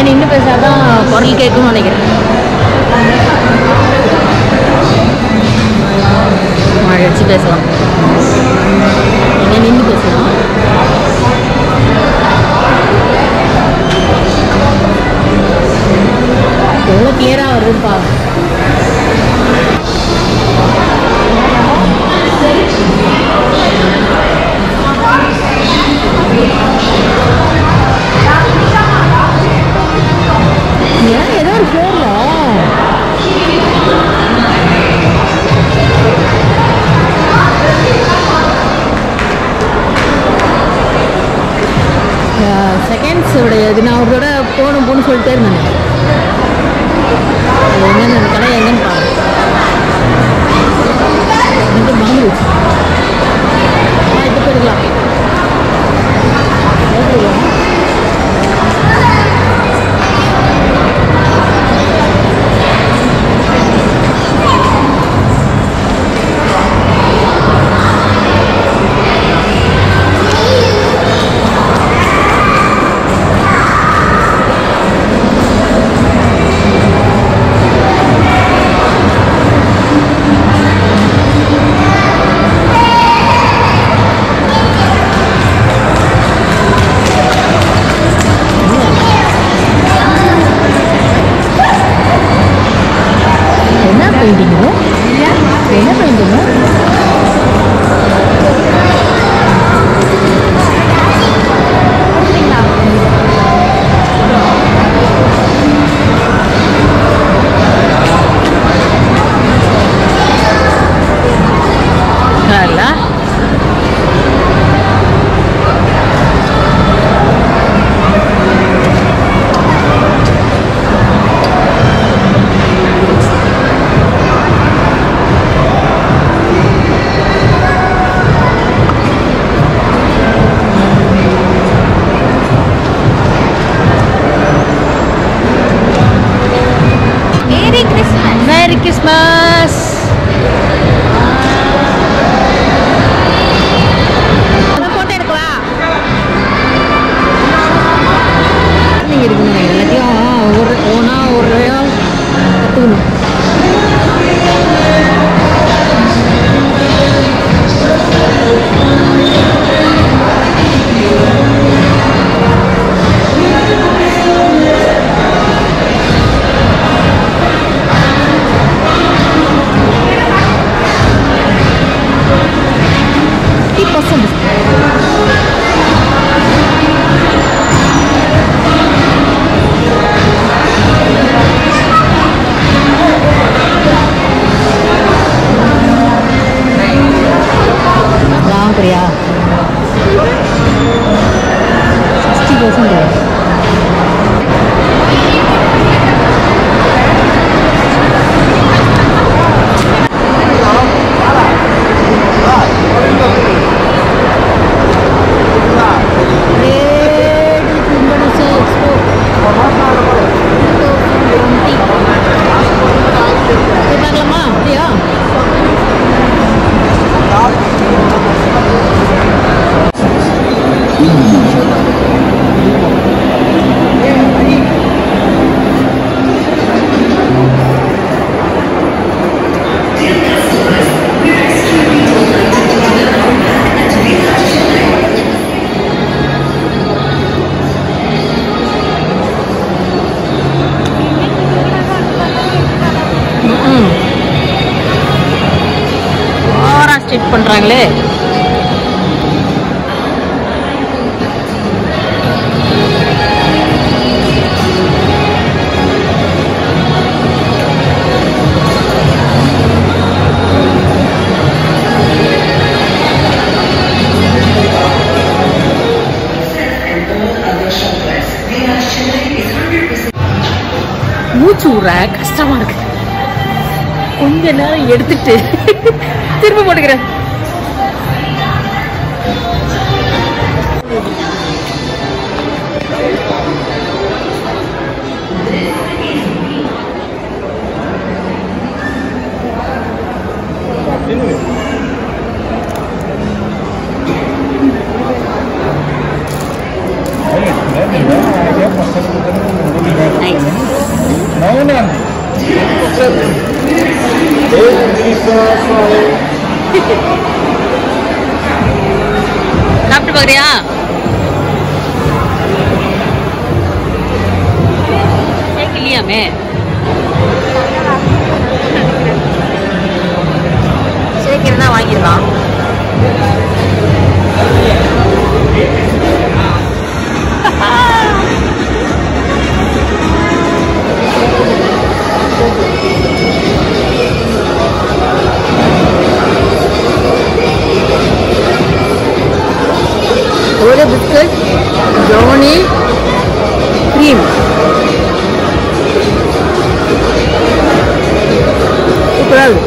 நின்று பேசாதான் குரல் கேட்கும்னு நினைக்கிறேன் மழை அடிச்சு பேசலாம் இங்கே நின்று பேசலாம் எவ்வளோ கிளியராக வருதுன்னு பாருங்க ஏன் ஏதோ ஒரு பேர்ல செகண்ட்ஸோடைய இது நான் ஒரு தடவை போகணும் போகணும்னு சொல்லிட்டே இருந்தேன் அது எங்கன்னு அந்த கடை எங்கன்னு பாருங்க இது மறந்துருச்சு ஆ இது போயிருக்கலாம் போயிருக்கலாம் என்ன பெயிண்டிங்கு என்ன பெயிண்டிங்கு நல்லா merry Christmas merry Christmas photo எடுக்கவா நீங்கள் இருக்கணும் எல்லாத்தையும் ஒரு ஒன்றா ஒரு கற்றுக்கணும் ஃபிஃப்டி பர்சன்ட் அதான் பிரியா சிக்ஸ்டி பர்சன்ட் பார்க்கலாமா அப்படியா ம் ஓவரா ஸ்ட்ரிட் பண்ணுறாங்களே மூச்சு விட்ற கஷ்டமா இருக்கு கொஞ்ச நேரம் எடுத்துட்டு திரும்ப போட்டுக்கிறேன் மௌனம் சாப்பிட்டு பார்க்குறியா இல்லையாமே சீக்கிரம் தான் வாங்கிடலாம் ஒரு பிஸ்கட் ப்ரௌனி க்ரீம் சூப்பராக இருக்கு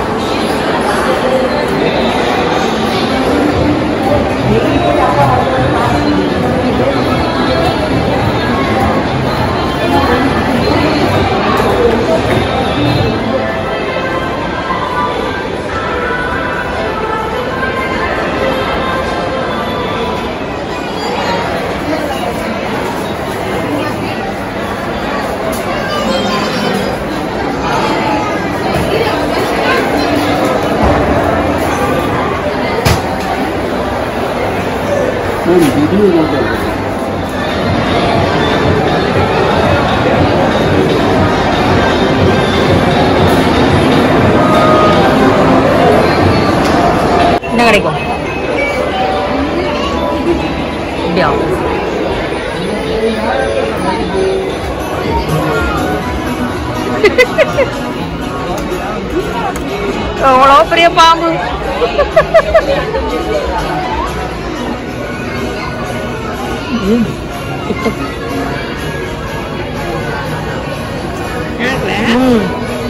என்ன கிடைக்கும் இப்படியா அவ்வளோ பெரிய பாம்பு ம்.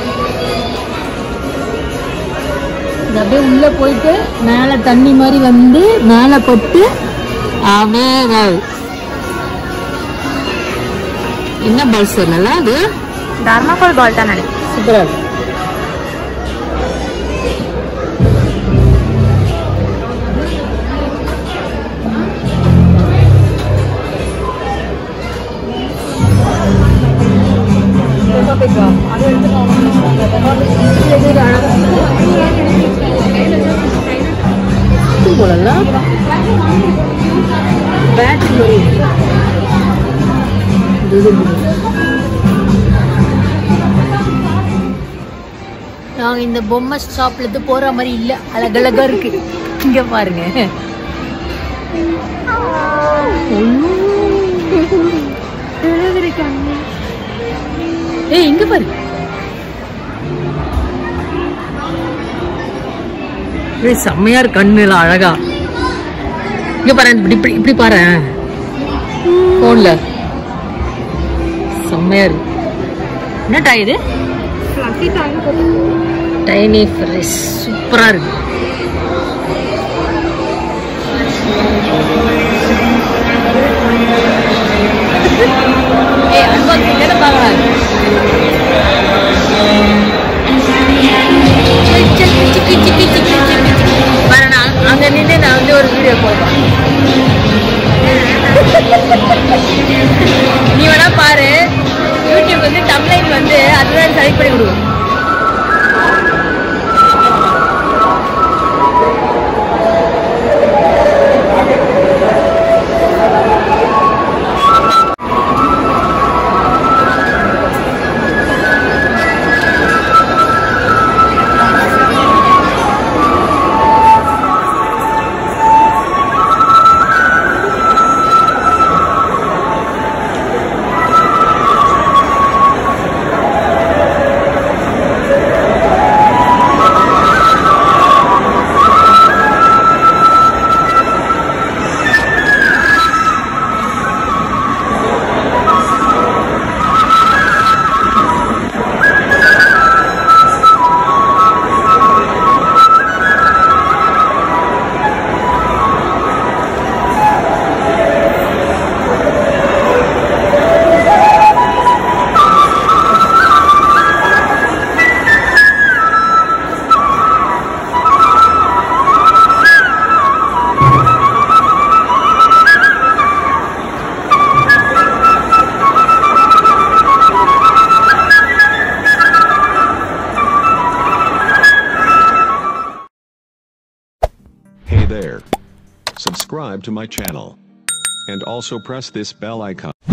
இது அப்படியே உள்ள போயிட்டு மேல தண்ணி மாதிரி வந்து மேல பட்டு அப்படியே இதாகுது. என்ன பல்ஸ் இல்லைல்ல அது தர்மாகோல் பால் தான் நினைக்கிறேன் சூப்பரா இருக்கு போலல்ல பேட்டரி நாங்க இந்த பொம்மை ஷாப்ல இருந்து போற மாதிரி இல்ல அழகழகா இருக்கு இங்க பாருங்க ஏய் இங்க பாரு ஏய் செம்மையா இருக்கு கண்ணுலாம் அழகா இங்க பாரு இப்படி இப்படி இப்படி பாரு போன்ல செம்மையா இருக்கு என்ன டாய் இது டைனி ஃப்ரெஷ் சூப்பரா இருக்கு ஏய் அன்பாக்சிங் தானே பார்க்கலாம் பாரு, நான் அங்க நின்று நான் வந்து ஒரு வீடியோ போடுறேன் நீ வேணா பாரு யூடியூப் வந்து டம்லைன் வந்து அதுதான் செலக்ட் பண்ணி கொடுக்கும் there. Subscribe to my channel. And also press this bell icon.